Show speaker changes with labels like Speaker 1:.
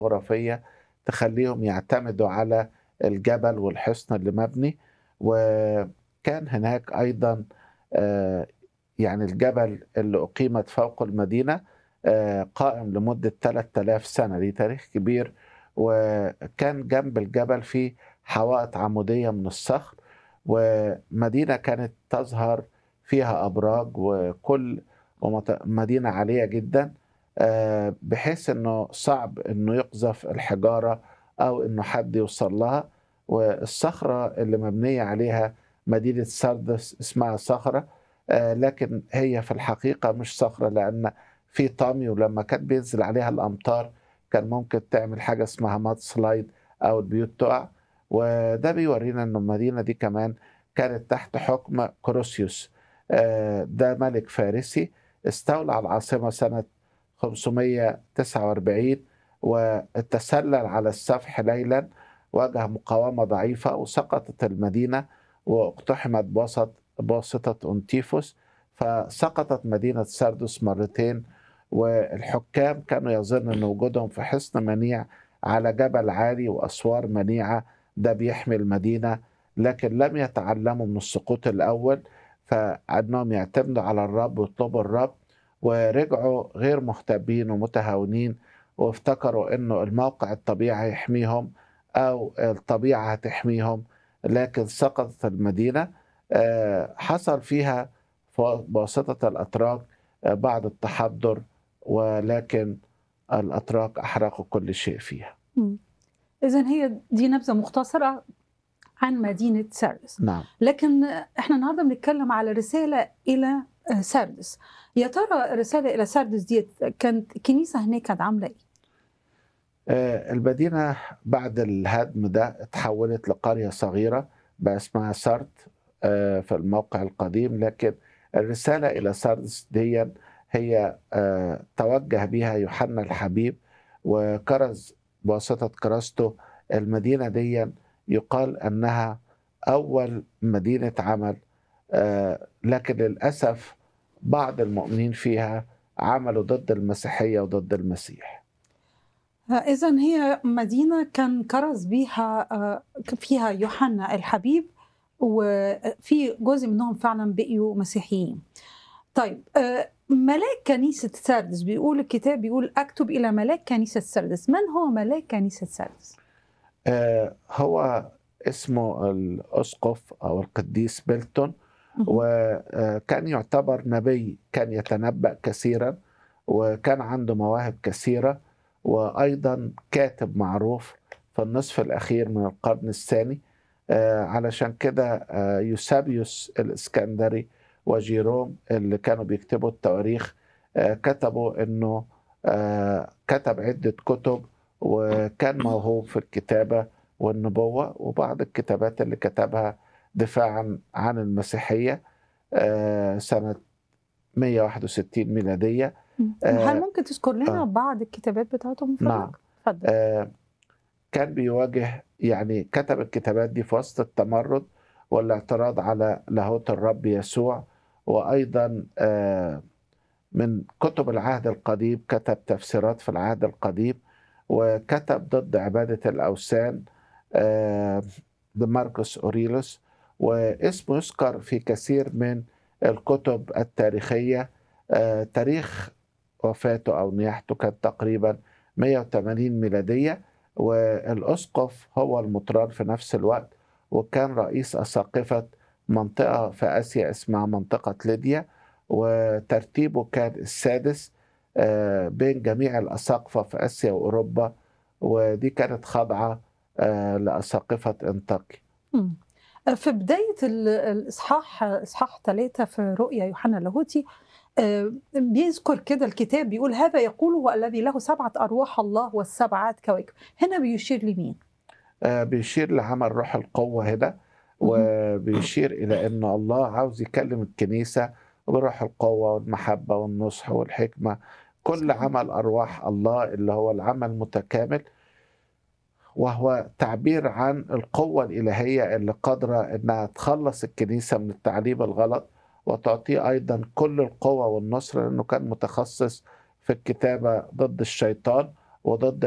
Speaker 1: جغرافية تخليهم يعتمدوا على الجبل والحصن اللي مبني وكان هناك أيضا آه، يعني الجبل اللي أقيمت فوق المدينة آه، قائم لمدة 3000 سنة ليه تاريخ كبير وكان جنب الجبل في حوائط عمودية من الصخر ومدينة كانت تظهر فيها أبراج وكل ومت- مدينة عالية جدا آه، بحيث انه صعب انه يقذف الحجارة او انه حد يوصل لها والصخرة اللي مبنية عليها مدينة سردس اسمها صخرة آه، لكن هي في الحقيقة مش صخرة لأن في طمي ولما كان بينزل عليها الأمطار كان ممكن تعمل حاجة اسمها ماد سلايد أو البيوت تقع وده بيورينا إن المدينة دي كمان كانت تحت حكم كروسيوس آه، ده ملك فارسي استولى على العاصمة سنة 549 وتسلل على السفح ليلا واجه مقاومة ضعيفة وسقطت المدينة واقتحمت بوسط بواسطة أنتيفوس فسقطت مدينة سردس مرتين والحكام كانوا يظن أن وجودهم في حصن منيع على جبل عالي وأسوار منيعة ده بيحمي المدينة لكن لم يتعلموا من السقوط الأول فأنهم يعتمدوا على الرب ويطلبوا الرب ورجعوا غير مهتبين ومتهاونين وافتكروا انه الموقع الطبيعي هيحميهم او الطبيعه هتحميهم لكن سقطت المدينه آه، حصل فيها ف- بواسطه الاتراك آه، بعض التحضر ولكن الاتراك احرقوا كل شيء فيها
Speaker 2: إذا هي دي نبذة مختصرة عن مدينة ساردس
Speaker 1: نعم
Speaker 2: لكن احنا النهارده بنتكلم على رسالة إلى آه، ساردس يا ترى رسالة إلى ساردس دي كانت الكنيسة هناك كانت عاملة إيه؟
Speaker 1: آه، المدينة بعد الهدم ده اتحولت لقرية صغيرة بقى اسمها سارت آه، في الموقع القديم لكن الرسالة إلى ساردس دي هي آه، توجه بها يوحنا الحبيب وكرز بواسطة كراسته المدينة دي يقال أنها أول مدينة عمل آه، لكن للأسف بعض المؤمنين فيها عملوا ضد المسيحية وضد المسيح
Speaker 2: إذا هي مدينة كان كرز بيها آه، فيها يوحنا الحبيب وفي جزء منهم فعلا بقيوا مسيحيين. طيب آه، ملاك كنيسة سردس بيقول الكتاب بيقول أكتب إلى ملاك كنيسة سردس، من هو ملاك كنيسة سردس؟
Speaker 1: آه، هو اسمه الأسقف أو القديس بيلتون وكان يعتبر نبي كان يتنبأ كثيرا وكان عنده مواهب كثيرة وأيضا كاتب معروف في النصف الأخير من القرن الثاني آه، علشان كده آه، يوسابيوس الإسكندري وجيروم اللي كانوا بيكتبوا التواريخ آه، كتبوا إنه آه، كتب عدة كتب وكان موهوب في الكتابة والنبوة وبعض الكتابات اللي كتبها دفاعا عن المسيحية آه، سنة 161 ميلادية آه،
Speaker 2: هل ممكن تذكر لنا
Speaker 1: آه.
Speaker 2: بعض الكتابات بتاعتهم من فضلك؟
Speaker 1: نعم.
Speaker 2: اتفضل.
Speaker 1: آه، كان بيواجه يعني كتب الكتابات دي في وسط التمرد والاعتراض على لاهوت الرب يسوع وأيضا آه، من كتب العهد القديم كتب تفسيرات في العهد القديم وكتب ضد عبادة الأوثان آه، بماركوس أوريلوس واسمه يذكر في كثير من الكتب التاريخية آه، تاريخ وفاته أو نياحته كان تقريبا 180 ميلادية والأسقف هو المطران في نفس الوقت وكان رئيس أساقفة منطقة في آسيا اسمها منطقة ليديا وترتيبه كان السادس آه، بين جميع الأساقفة في آسيا وأوروبا ودي كانت خاضعة آه، لأساقفة انطاكيا
Speaker 2: مم. في بداية ال- الإصحاح إصحاح ثلاثة في رؤيا يوحنا اللاهوتي آه، بيذكر كده الكتاب بيقول هذا يقوله الذي له سبعة أرواح الله والسبعات كواكب هنا بيشير لمين؟
Speaker 1: آه، بيشير لعمل روح القوة هنا وبيشير إلى أن الله عاوز يكلم الكنيسة بروح القوة والمحبة والنصح والحكمة كل
Speaker 2: صحيح.
Speaker 1: عمل أرواح الله اللي هو العمل المتكامل وهو تعبير عن القوة الإلهية اللي قادرة إنها تخلص الكنيسة من التعليم الغلط وتعطيه أيضا كل القوة والنصر لأنه كان متخصص في الكتابة ضد الشيطان وضد